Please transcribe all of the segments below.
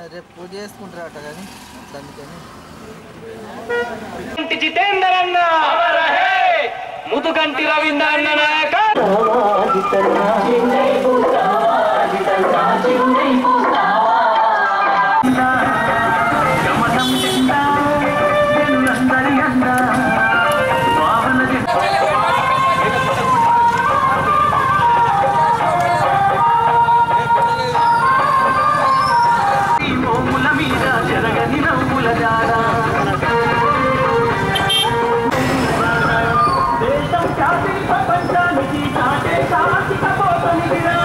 రేపు పూజ చేసుకుంటారట కానీ అందుకని ముదుగంటి జితేందర్ అన్న ముదుగంటి రవీంద్ర అన్న నాయక మోముల మీద జరగని నవ్వుల జాడా దేశం ఖ్యాతిని ప్రపంచానికి చాటే సాహసిక పోతనిదిరా.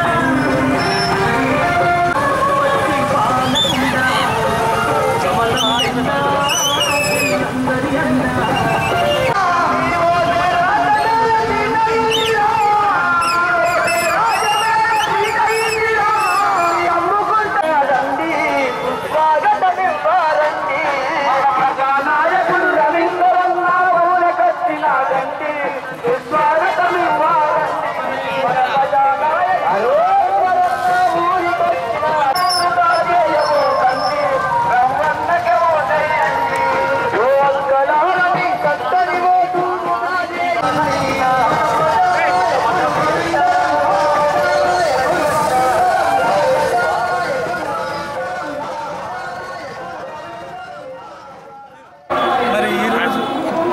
వచ్చి పాలకుండా, కమలాయుధ, అందరి అన్నా. నాయకుడు రవీంద్రన్న ఊరకొచ్చినాడండి స్వాగతమివ్వాలండి మన ప్రజానాయకుడు ఊరికొచ్చినాడండి రమ్మన్నకే ఓటేయండి ఓ అంకలారని కత్తని ఓటు మరి ఈరోజు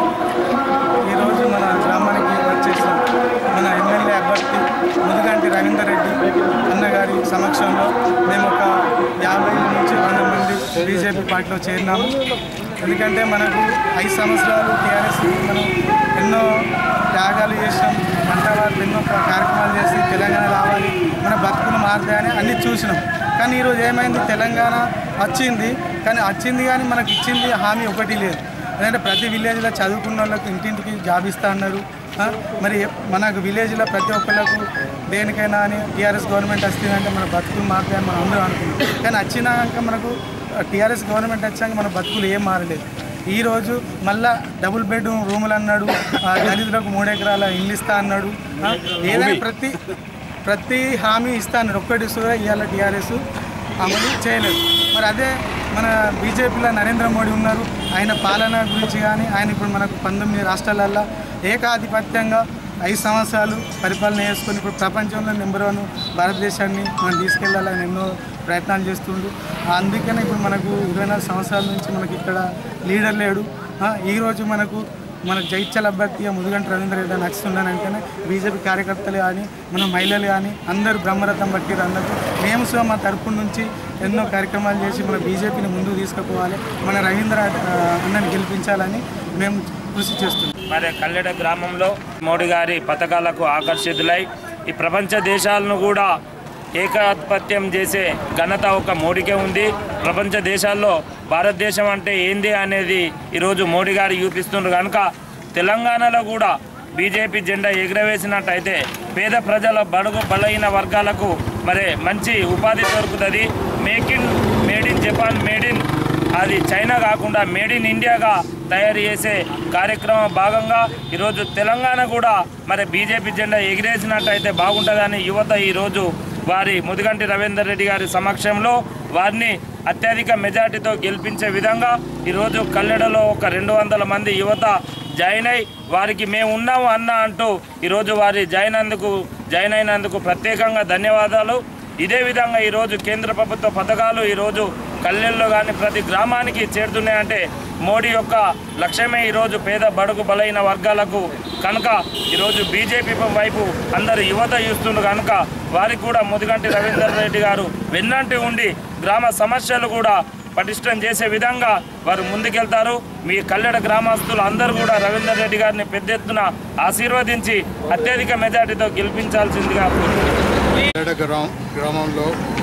ఈరోజు మన గ్రామానికి వచ్చేసిన మన ఎమ్మెల్యే అభ్యర్థి ముదుగంటి రవీందర్ రెడ్డి అన్నగారి సమక్షంలో మేము ఒక యాభై నుంచి వంద మంది బీజేపీ పార్టీలో చేరినాము ఎందుకంటే మనకు ఐదు సంవత్సరాలు టీఆర్ఎస్ మనం ఎన్నో త్యాగాలు చేసినాం పంట వాళ్ళు ఎన్నో కార్యక్రమాలు చేసి తెలంగాణ రావాలి మన బతుకులు మారుతాయని అన్నీ చూసినాం కానీ ఈరోజు ఏమైంది తెలంగాణ వచ్చింది కానీ వచ్చింది కానీ మనకి ఇచ్చింది హామీ ఒకటి లేదు ఎందుకంటే ప్రతి విలేజ్లో చదువుకున్న వాళ్ళకు ఇంటింటికి జాబ్ ఇస్తా అన్నారు ఆ, మరి మనకు విలేజ్లో ప్రతి ఒక్కళ్ళకు దేనికైనా అని టీఆర్ఎస్ గవర్నమెంట్ వస్తుందంటే మన బతుకులు మారుతాయని మనం అందరం అనుకున్నాం కానీ వచ్చినాక మనకు టీఆర్ఎస్ గవర్నమెంట్ వచ్చాక మన బతుకులు ఏం మారలేదు ఈరోజు మళ్ళా డబుల్ బెడ్రూమ్ రూములు అన్నాడు ఆ, దళితులకు మూడు ఎకరాల ఇల్లు ఇస్తా అన్నాడు ఆ, ఏదైనా ప్రతి ప్రతి హామీ ఇస్తా అన్నాడు ఒక్కటి కూడా ఇవాళ టీఆర్ఎస్ అమలు చేయలేదు మరి అదే మన బీజేపీలో నరేంద్ర మోడీ ఉన్నారు ఆయన పాలన గురించి కానీ ఆయన ఇప్పుడు మనకు పంతొమ్మిది రాష్ట్రాలల్లో ఏకాధిపత్యంగా ఐదు సంవత్సరాలు పరిపాలన చేసుకొని ఇప్పుడు ప్రపంచంలో నెంబర్ వన్ భారతదేశాన్ని మనం తీసుకెళ్లాలని ఎన్నో ప్రయత్నాలు చేస్తుండు అందుకనే ఇప్పుడు మనకు ఇరవై నాలుగు సంవత్సరాల నుంచి మనకి ఇక్కడ లీడర్ లేడు ఆ, ఈరోజు మనకు మన జైత్యాల అభ్యర్థిగా ముదుగంటి రవీంద్ర రెడ్డి నచ్చుతున్నానంటేనే బీజేపీ కార్యకర్తలు కానీ మన మహిళలు కానీ అందరూ బ్రహ్మరథం పట్టిరు అందరూ మేము సో మా తరపు నుంచి ఎన్నో కార్యక్రమాలు చేసి మన బీజేపీని ముందుకు తీసుకుపోవాలి మన రవీంద్ర ఆ, అన్నని గెలిపించాలని మేము కృషి చేస్తున్నాం మరి కల్లెడ గ్రామంలో మోడీ గారి పథకాలకు ఆకర్షితులై ఈ ప్రపంచ దేశాలను కూడా ఏకాధిపత్యం చేసే ఘనత ఒక మోడీకే ఉంది ప్రపంచ దేశాల్లో భారతదేశం అంటే ఏంది అనేది ఈరోజు మోడీ గారు చూపిస్తున్నారు కనుక తెలంగాణలో కూడా బీజేపీ జెండా ఎగురవేసినట్టయితే పేద ప్రజల బడుగు బలహీన వర్గాలకు మరి మంచి ఉపాధి దొరుకుతుంది make in made in Japan made in అది చైనా కాకుండా మేడ్ ఇన్ ఇండియాగా తయారు చేసే కార్యక్రమం భాగంగా ఈరోజు తెలంగాణ కూడా మరి బీజేపీ జెండా ఎగిరేసినట్టయితే బాగుంటుందని యువత ఈరోజు వారి ముదిగంటి రవీందర్ రెడ్డి గారి సమక్షంలో వారిని అత్యధిక మెజార్టీతో గెలిపించే విధంగా ఈరోజు కల్లెడలో ఒక రెండు వందల మంది యువత జాయిన్ అయి వారికి మేము ఉన్నాము అన్న అంటూ ఈరోజు వారి జాయిన్ అందుకు జాయిన్ అయినందుకు ప్రత్యేకంగా ధన్యవాదాలు ఇదే విధంగా ఈరోజు కేంద్ర ప్రభుత్వ పథకాలు ఈరోజు కల్లెల్లో కానీ ప్రతి గ్రామానికి చేరుతున్నాయంటే మోడీ యొక్క లక్ష్యమే ఈరోజు పేద బడుగు బలైన వర్గాలకు కనుక ఈరోజు బీజేపీ వైపు అందరు యువత చూస్తుండ్రు కనుక వారికి కూడా ముదిగంటి రవీందర్ రెడ్డి గారు వెన్నంటి ఉండి గ్రామ సమస్యలు కూడా పటిష్టం చేసే విధంగా వారు ముందుకెళ్తారు మీ కల్లెడ గ్రామస్తులు అందరూ కూడా రవీందర్ రెడ్డి గారిని పెద్ద ఎత్తున ఆశీర్వదించి అత్యధిక మెజార్టీతో గెలిపించాల్సిందిగా కోరుతున్నాను. పేడ గ్రామం గ్రామంలో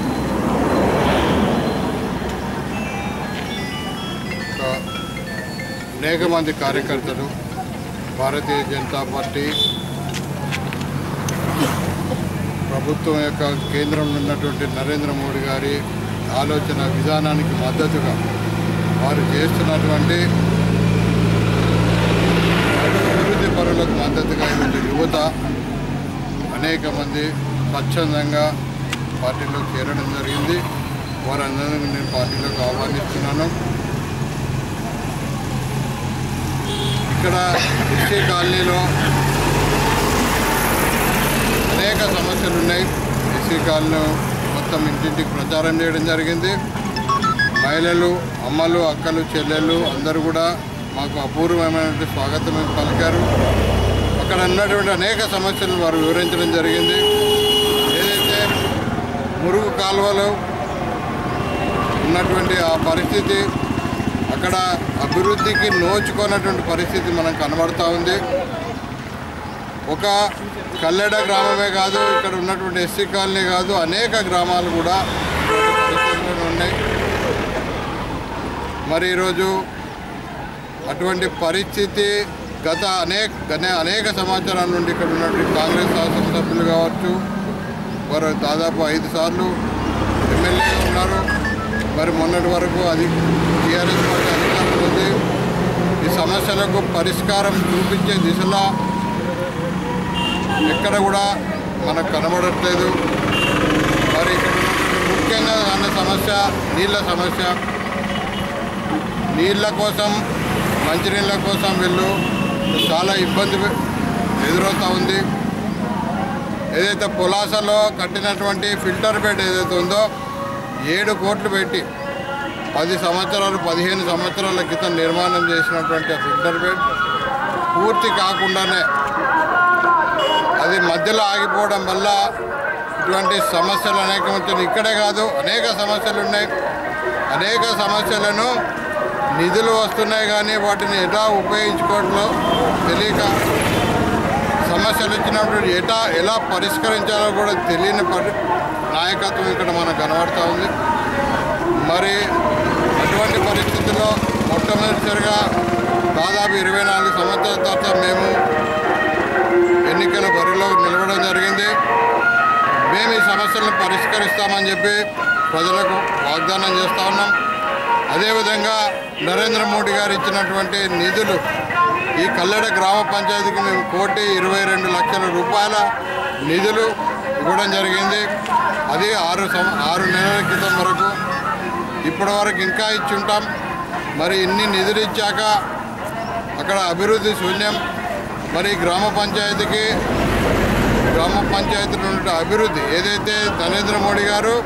ఒక అనేక మంది కార్యకర్తలు భారతీయ జనతా పార్టీ ప్రభుత్వం యొక్క కేంద్రంలో ఉన్నటువంటి నరేంద్ర మోడీ గారి ఆలోచన విధానానికి మద్దతుగా వారు చేస్తున్నటువంటి అభివృద్ధి పరులకు మద్దతుగా ఈరోజు యువత అనేక మంది స్వచ్ఛందంగా పార్టీలో చేరడం జరిగింది వారందరినీ నేను పార్టీలోకి ఆహ్వానిస్తున్నాను ఇక్కడ ఎస్సీ కాలనీలో అనేక సమస్యలు ఉన్నాయి ఎస్సీ కాలనీ మొత్తం ఇంటింటికి ప్రచారం చేయడం జరిగింది మహిళలు అమ్మలు అక్కలు చెల్లెళ్ళు అందరూ కూడా మాకు అపూర్వమైనటువంటి స్వాగతం పలికారు అక్కడ ఉన్నటువంటి అనేక సమస్యలు వారు వివరించడం జరిగింది ఏదైతే మురుగు కాలువలు ఉన్నటువంటి ఆ పరిస్థితి అక్కడ అభివృద్ధికి నోచుకున్నటువంటి పరిస్థితి మనకు కనబడుతూ ఉంది ఒక కల్లెడ గ్రామమే కాదు ఇక్కడ ఉన్నటువంటి ఎస్సీ కాలనీ కాదు అనేక గ్రామాలు కూడా ఇటువంటి పరిస్థితుల్లో ఉన్నాయి మరి ఈరోజు అటువంటి పరిస్థితి గత అనేక గనే- అనేక సంవత్సరాల నుండి ఇక్కడ ఉన్నటువంటి కాంగ్రెస్ శాసనసభ్యులు కావచ్చు వారు దాదాపు ఐదు సార్లు ఎమ్మెల్యే ఉన్నారు మరి మొన్నటి వరకు అది టీఆర్ఎస్ పార్టీ అధికారంలో ఉంది ఈ సమస్యలకు పరిష్కారం చూపించే దిశలో ఎక్కడ కూడా మనకు కనబడట్లేదు మరి ఇక్కడ ఉన్నటువంటి ముఖ్యంగా అన్న సమస్య నీళ్ళ సమస్య నీళ్ళ కోసం మంచినీళ్ళ కోసం వీళ్ళు చాలా ఇబ్బంది ఎదురవుతూ ఉంది ఏదైతే పులాసలో కట్టినటువంటి ఫిల్టర్ బెడ్ ఏదైతే ఉందో ఏడు కోట్లు పెట్టి పది సంవత్సరాలు పదిహేను సంవత్సరాల క్రితం నిర్మాణం చేసినటువంటి ఆ ఫిల్టర్ బెడ్ పూర్తి కాకుండానే అది మధ్యలో ఆగిపోవడం వల్ల ఇటువంటి సమస్యలు అనేక వచ్చినాయి ఇక్కడే కాదు అనేక సమస్యలు ఉన్నాయి అనేక సమస్యలను నిధులు వస్తున్నాయి కానీ వాటిని ఎటా ఉపయోగించుకోవడంలో తెలియక సమస్యలు వచ్చినప్పుడు ఎటా ఎలా పరిష్కరించాలో కూడా తెలియని పరి నాయకత్వం ఇక్కడ మనకు కనబడుతూ ఉంది మరి అటువంటి పరిస్థితుల్లో మొట్టమొదటిసారిగా దాదాపు ఇరవై నాలుగు సంవత్సరాల తర్వాత మేము ఎన్నికల బరిలో నిలవడం జరిగింది మేము ఈ సమస్యలను పరిష్కరిస్తామని చెప్పి ప్రజలకు వాగ్దానం చేస్తూ ఉన్నాం అదేవిధంగా నరేంద్ర మోడీ గారు ఇచ్చినటువంటి నిధులు ఈ కల్లెడ గ్రామ పంచాయతీకి మేము కోటి ఇరవై రెండు లక్షల రూపాయల నిధులు ఇవ్వడం జరిగింది అది ఆరు సం ఆరు నెలల క్రితం వరకు ఇప్పటి వరకు ఇంకా ఇచ్చి ఉంటాం మరి ఇన్ని నిధులు ఇచ్చాక అక్కడ అభివృద్ధి శూన్యం మరి గ్రామ పంచాయతీకి గ్రామ పంచాయతీలో ఉన్న అభివృద్ధి ఏదైతే నరేంద్ర మోడీ గారు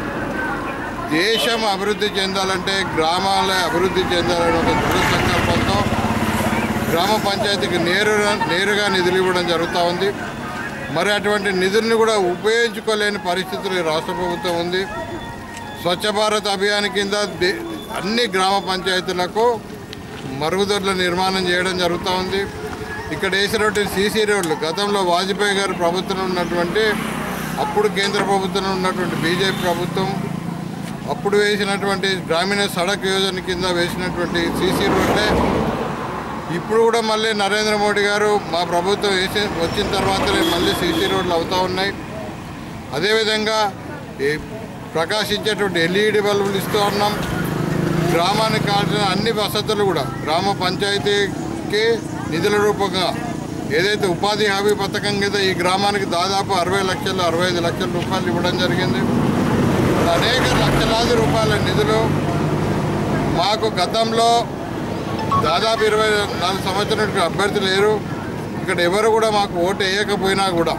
దేశం అభివృద్ధి చెందాలంటే గ్రామాల అభివృద్ధి చెందాలని ఒక దృఢ సంకల్పంతో గ్రామ పంచాయతీకి నేరుగా నేరుగా నిధులు ఇవ్వడం జరుగుతూ ఉంది మరి అటువంటి నిధుల్ని కూడా ఉపయోగించుకోలేని పరిస్థితులు ఈ రాష్ట్ర ప్రభుత్వం ఉంది స్వచ్ఛ భారత్ అభియాన్ కింద దే- అన్ని గ్రామ పంచాయతీలకు మరుగుదొడ్ల నిర్మాణం చేయడం జరుగుతూ ఉంది ఇక్కడ వేసినటువంటి సీసీ రోడ్లు గతంలో వాజ్పేయి గారి ప్రభుత్వం ఉన్నటువంటి అప్పుడు కేంద్ర ప్రభుత్వంలో ఉన్నటువంటి బీజేపీ ప్రభుత్వం అప్పుడు వేసినటువంటి గ్రామీణ సడక్ యోజన కింద వేసినటువంటి సీసీ రోడ్లే ఇప్పుడు కూడా మళ్ళీ నరేంద్ర మోడీ గారు మా ప్రభుత్వం వేసి వచ్చిన తర్వాతనే మళ్ళీ సీసీ రోడ్లు అవుతూ ఉన్నాయి అదేవిధంగా ఈ ప్రకాశించేటువంటి ఎల్ఈడి బల్బులు ఇస్తూ ఉన్నాం గ్రామానికి కావాల్సిన అన్ని వసతులు కూడా గ్రామ పంచాయతీకి నిధుల రూపంగా ఏదైతే ఉపాధి హామీ పథకం కింద ఈ గ్రామానికి దాదాపు అరవై లక్షలు అరవై ఐదు లక్షల రూపాయలు ఇవ్వడం జరిగింది అనేక లక్షలాది రూపాయల నిధులు మాకు గతంలో దాదాపు ఇరవై నాలుగు సంవత్సరాలకు అభ్యర్థి లేరు ఇక్కడ ఎవరు కూడా మాకు ఓటు వేయకపోయినా కూడా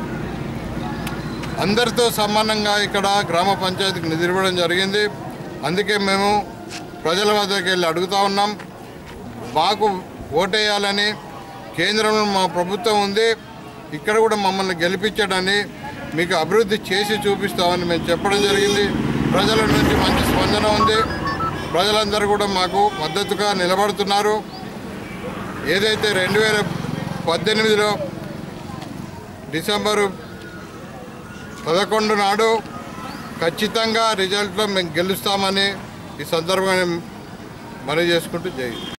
అందరితో సమానంగా ఇక్కడ గ్రామ పంచాయతీకి నిధులు ఇవ్వడం జరిగింది అందుకే మేము ప్రజల వద్దకు వెళ్ళి అడుగుతా ఉన్నాం మాకు ఓటేయాలని కేంద్రంలో మా ప్రభుత్వం ఉంది ఇక్కడ కూడా మమ్మల్ని గెలిపించడని మీకు అభివృద్ధి చేసి చూపిస్తామని మేము చెప్పడం జరిగింది ప్రజల నుంచి మంచి స్పందన ఉంది ప్రజలందరూ కూడా మాకు మద్దతుగా నిలబడుతున్నారు ఏదైతే రెండు వేల పద్దెనిమిదిలో డిసెంబరు పదకొండు నాడు ఖచ్చితంగా రిజల్ట్లో మేము గెలుస్తామని ఈ సందర్భంగా మనవి చేసుకుంటూ జై